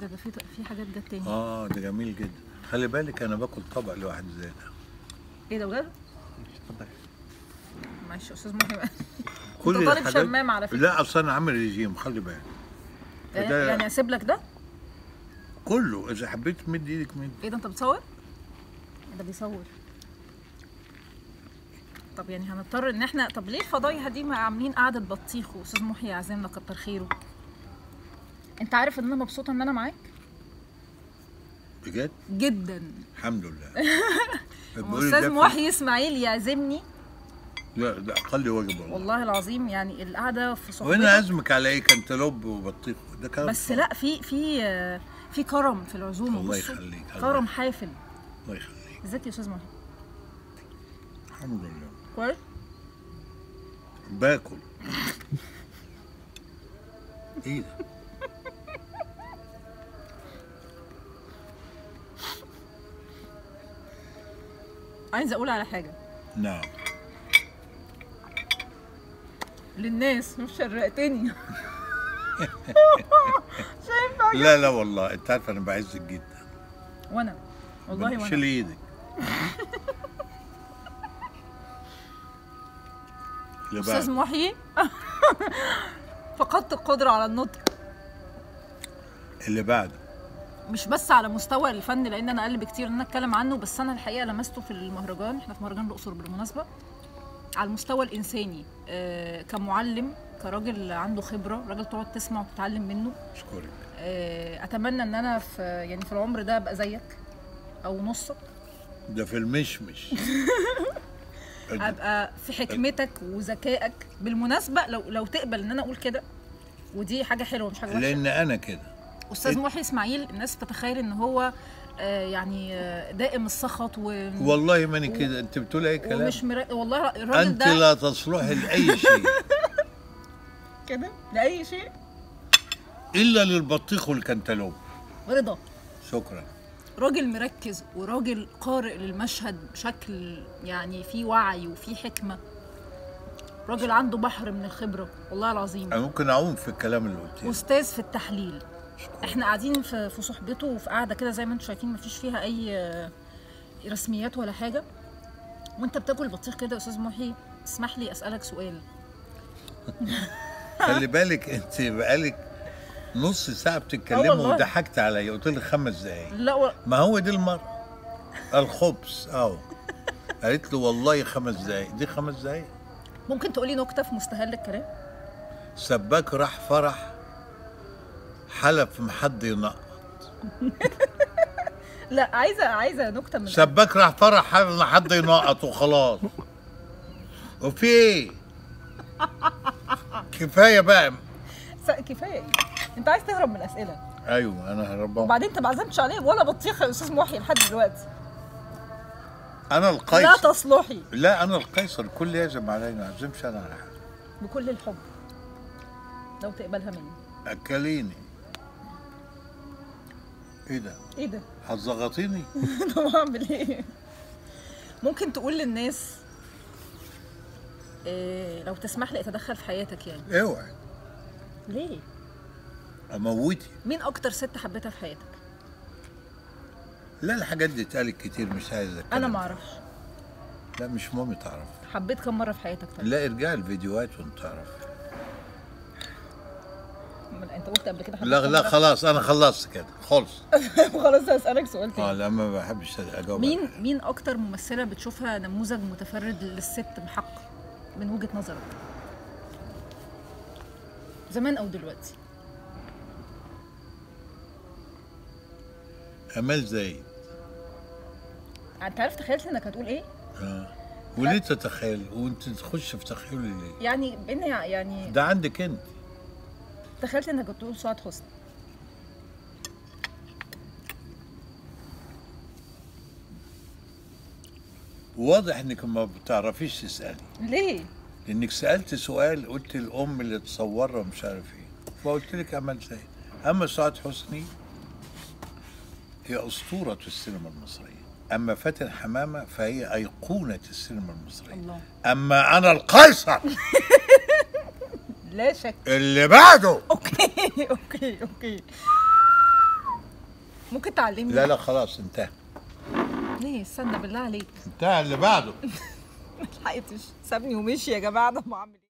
ده ده في في حاجات جت تاني اه ده جميل جدا خلي بالك انا باكل طبق لواحد زي ده ايه ده بجد؟ اتفضل معلش يا استاذ محي بقى كل طالب الحاجات- شمام على فكرة. لا اصل انا عامل ريجيم خلي بالك فده- يعني اسيب لك ده؟ كله اذا حبيت تمد ايدك مد ايه ده انت بتصور؟ ده بيصور طب يعني هنضطر ان احنا طب ليه الفضايح دي ما عاملين قعده بطيخ واستاذ محي يعزمنا كتر خيره انت عارف ان انا مبسوطه ان انا معاك بجد جدا الحمد لله بيقولوا استاذ ده في- محي اسماعيل يعزمني لا ده اقل واجب والله والله العظيم يعني القعده في وانا صحبتك ازمك على ايه كنتالوب وبطيخ ده كلام بس فاضي. لا في في في كرم في العزومه الله بصوا. يخليك، الله كرم يخليك. حافل الله يخليك ازيك يا استاذ محي الحمد لله كويس باكل ايه ده عايزه اقول على حاجه نعم للناس مش شرقتني مش هينفع لا لا والله انت عارف انا بعزك جدا وانا والله وانا شيل ايدك اللي استاذ بعد محيي فقدت القدره على النطق اللي بعده مش بس على مستوى الفن لان انا اقل بكتير ان انا اتكلم عنه بس انا الحقيقه لمسته في المهرجان احنا في مهرجان الاقصر بالمناسبه على المستوى الانساني آه كمعلم كراجل عنده خبره راجل تقعد تسمع وتتعلم منه اشكرك آه اتمنى ان انا في يعني في العمر ده ابقى زيك او نصك ده في المشمش ابقى في حكمتك وذكائك بالمناسبه لو لو تقبل ان انا اقول كده ودي حاجه حلوه مش حاجه وحشه لان انا كده استاذ محي اسماعيل الناس بتتخيل ان هو آه، يعني آه، دائم السخط و والله ماني كده انت بتقول اي كلام ومش مرا... والله الراجل انت ده لا تصلح لاي شيء كده لاي شيء الا للبطيخ والكنتالوب رضا شكرا راجل مركز وراجل قارئ للمشهد بشكل يعني فيه وعي وفيه حكمه راجل عنده بحر من الخبره والله العظيم انا ممكن اعوم في الكلام اللي قلتيه استاذ في التحليل احنا قاعدين في في صحبته وفي قاعده كده زي ما انتم شايفين مفيش فيها اي آه، رسميات ولا حاجه وانت بتاكل بطيخ كده يا استاذ محي اسمح لي اسالك سؤال خلي بالك انت بقالك نص ساعه آه بتتكلموا والله. وضحكت عليا قلت لك خمس دقايق لا و... ما هو دي المرة الخبز اهو قالت له والله خمس دقايق دي خمس دقايق ممكن تقولي نكته في مستهل الكلام سباك راح فرح حلف محد ينقط لا عايزه عايزه نكته من سباك راح فرح حلف محد ينقط وخلاص وفي ايه كفايه بقى س- كفايه ايه انت عايز تهرب من الاسئله ايوه انا هربان وبعدين انت ما عزمتش عليه ولا بطيخه يا استاذ محي لحد دلوقتي انا لا القيصر تصلحي لا انا القيصر كل يعزم عليا ما اعزمش انا على حد بكل الحب لو تقبلها مني اكليني ايه ده ايه ده هتزغطيني طب اعمل ايه ممكن تقول للناس إيه لو تسمح لي اتدخل في حياتك يعني اوعي ليه اموتي مين اكتر ست حبيتها في حياتك لا الحاجات دي اتقالت كتير مش عايز انا اتكلم ما اعرفش لا مش مهم تعرف حبيت كم مره في حياتك طيب لا ارجع الفيديوهات وانت تعرف من- انت قلت قبل كده حبيت لا كم لا مرة؟ خلاص انا خلصت كده خلص خلاص هسالك سؤال اه تاني لا ما بحبش اجاوب مين على حاجة. مين اكتر ممثله بتشوفها نموذج متفرد للست بحق من وجهه نظرك زمان او دلوقتي امال زايد انت عارف تخيلت انك هتقول ايه اه وليه تتخيل وانت تخش في تخيلي ليه يعني بان يعني ده عندك انت تخيلت انك هتقول سعاد حسني واضح انك ما بتعرفيش تسالي ليه لانك سالت سؤال قلت الام اللي تصورها مش عارف ايه فقلت لك امل زايد اما سعاد حسني هي اسطوره السينما المصريه اما فاتن حمامه فهي ايقونه السينما المصريه الله اما انا القيصر لا شك اللي بعده اوكي اوكي اوكي ممكن تعلمني لا لا خلاص انتهى ليه استنى بالله عليك انتهى اللي بعده ما لحقتش سابني ومشي يا جماعه ده بعمل ايه